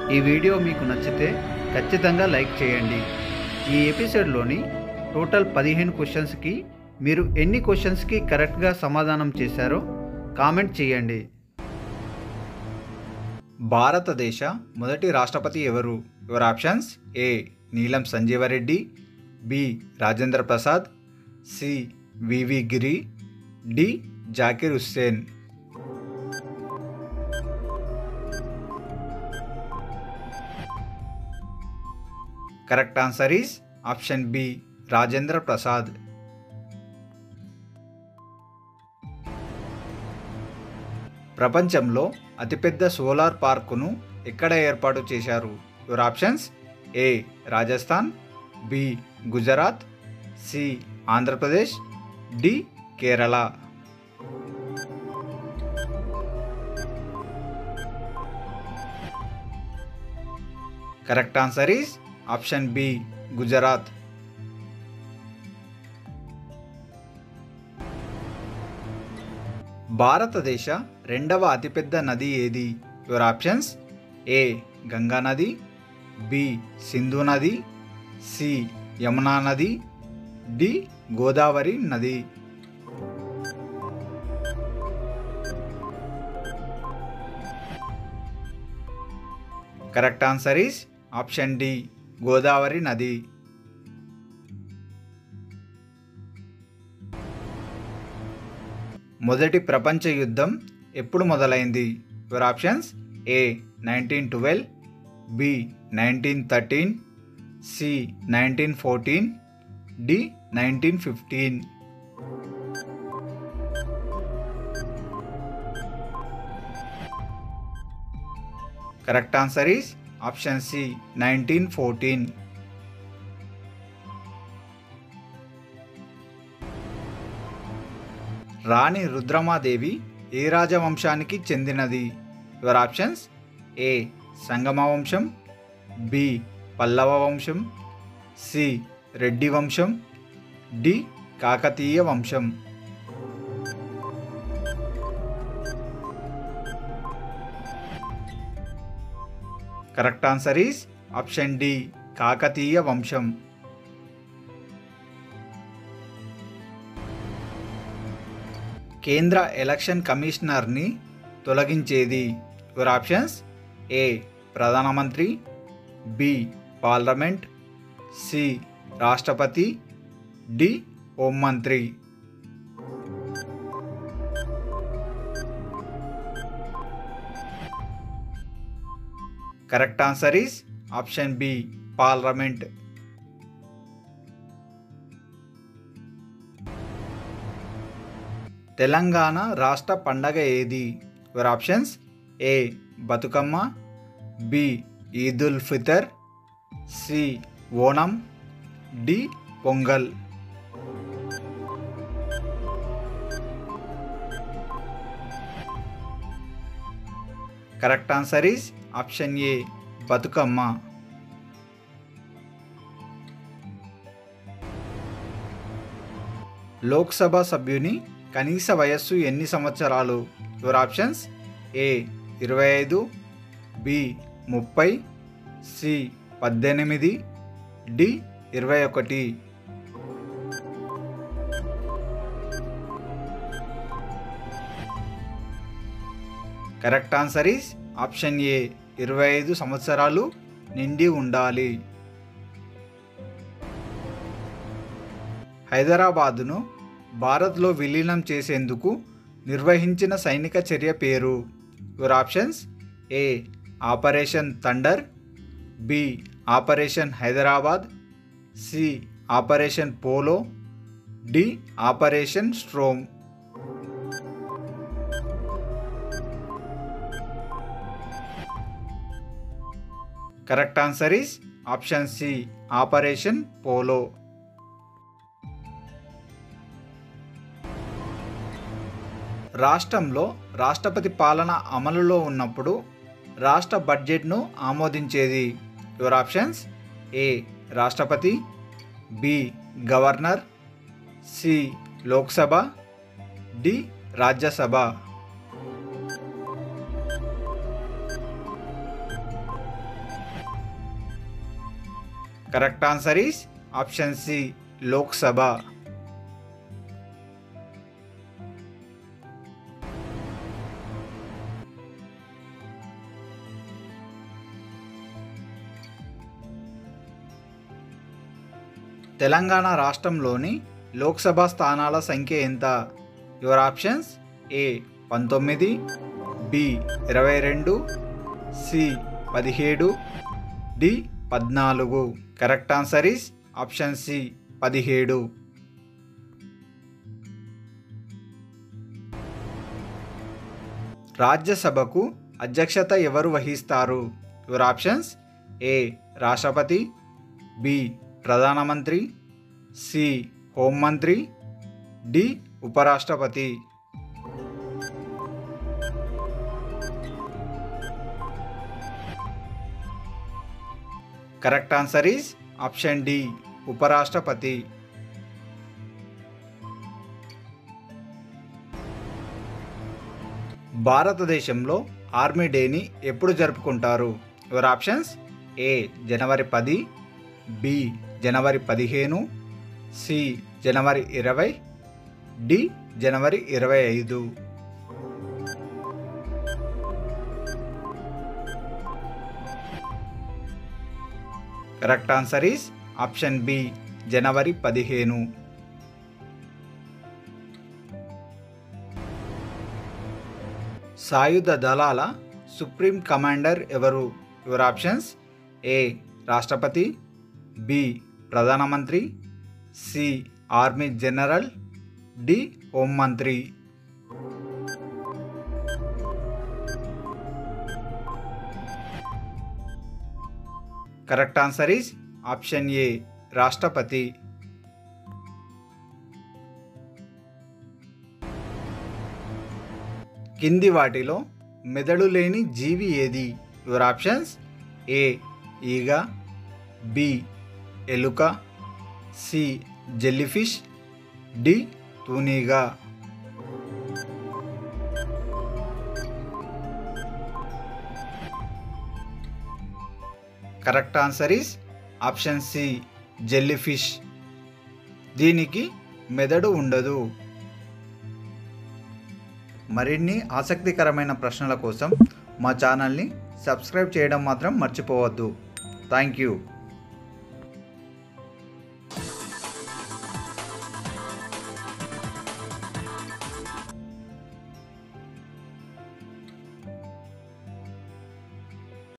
ఈ వీడియో మీకు నచ్చితే ఖచ్చితంగా లైక్ చేయండి ఈ ఎపిసోడ్లోని టోటల్ పదిహేను క్వశ్చన్స్కి మీరు ఎన్ని క్వశ్చన్స్కి కరెక్ట్గా సమాధానం చేశారో కామెంట్ చేయండి భారతదేశ మొదటి రాష్ట్రపతి ఎవరు యువర్ ఆప్షన్స్ ఏ నీలం Sanjeeva Reddy B Rajendra Prasad C V V Giri D Zakir Hussain correct answer is option B Rajendra Prasad ప్రపంచంలో అతిపెద్ద సోలార్ పార్కును ఎక్కడ ఏర్పాటు చేశారు your options A Rajasthan B Gujarat C Andhra Pradesh D Kerala correct answer is option B Gujarat భారతదేశ రెండవ అతిపెద్ద నది ఏది యువర్ ఆప్షన్స్ ఏ గంగా నది బి సింధు నది సి యమునా నది డి గోదావరి నది correct answer is option D Godavari నది మొదటి ప్రపంచ యుద్ధం ఎప్పుడు మొదలైంది your options A nineteen twelve B nineteen thirteen C nineteen fourteen D nineteen fifteen correct answer is option C nineteen fourteen రాణి రుద్రమాదేవి ఏ రాజవంశానికి చెందినది యువర్ ఆప్షన్స్ ఏ సంగమ వంశం బి పల్లవ వంశం సి రెడ్డి వంశం డి కాకతీయ వంశం correct answer is option D Kakatiya వంశం కేంద్ర ఎలక్షన్ కమిషనర్ని తొలగించేది యువర్ ఆప్షన్స్ ఏ ప్రధానమంత్రి బి పార్లమెంట్ సి రాష్ట్రపతి డి హోంమంత్రి correct answer is option B parliament Telangana రాష్ట్ర పండగ ఏది your options A Bathukamma B Eid-ul Fitr C Onam D pongal correct answer is option ఏ బతుకమ్మ లోక్సభ సభ్యుని కనీస వయస్సు ఎన్ని సంవత్సరాలు యువర్ ఆప్షన్స్ ఏ ఇరవై ఐదు బి ముప్పై సి పద్దెనిమిది డి ఇరవై ఒకటి correct answer is option A ఇరవై ఐదు సంవత్సరాలు నిండి ఉండాలి హైదరాబాదును భారత్లో విలీనం చేసేందుకు నిర్వహించిన సైనిక చర్య పేరు your options A operation thunder B operation Hyderabad C operation polo D operation storm correct answer is option C operation polo రాష్ట్రంలో రాష్ట్రపతి పాలన అమలులో ఉన్నప్పుడు రాష్ట్ర బడ్జెట్ను ఆమోదించేది యువర్ ఆప్షన్స్ ఏ రాష్ట్రపతి B governor C Lok Sabha D Rajya Sabha correct answer is option C Lok Sabha Telangana రాష్ట్రంలోని లోక్సభ స్థానాల సంఖ్య ఎంత యువర్ ఆప్షన్స్ ఏ పంతొమ్మిది బి ఇరవై రెండు సి పదిహేడు డి పద్నాలుగు correct answer is option C పదిహేడు రాజ్యసభకు అధ్యక్షత ఎవరు వహిస్తారు యువర్ ఆప్షన్స్ ఏ రాష్ట్రపతి బి ప్రధానమంత్రి సి హోంమంత్రి డి ఉపరాష్ట్రపతి correct answer is option D ఉపరాష్ట్రపతి భారతదేశంలో ఆర్మీ డేని ఎప్పుడు జరుపుకుంటారు యువర్ ఆప్షన్స్ ఏ జనవరి పది బి జనవరి పదిహేను సి జనవరి ఇరవై డి జనవరి ఇరవై ఐదు correct answer is option B జనవరి పదిహేను సాయుధ దళాల సుప్రీం కమాండర్ ఎవరు యువర్ ఆప్షన్స్ ఏ రాష్ట్రపతి బి ప్రధానమంత్రి సి ఆర్మీ జనరల్ డి హోంమంత్రి correct answer is option A రాష్ట్రపతి కింది వాటిలో మెదడు లేని జీవి ఏది యువర్ ఆప్షన్స్ ఏ ఈగ బి ఎలుక సి జెల్లీఫిష్ డి తూనీగా correct answer is option C jellyfish దీనికి మెదడు ఉండదు మరిన్ని ఆసక్తికరమైన ప్రశ్నల కోసం మా ఛానల్ని సబ్స్క్రైబ్ చేయడం మాత్రం మర్చిపోవద్దు థ్యాంక్ యూ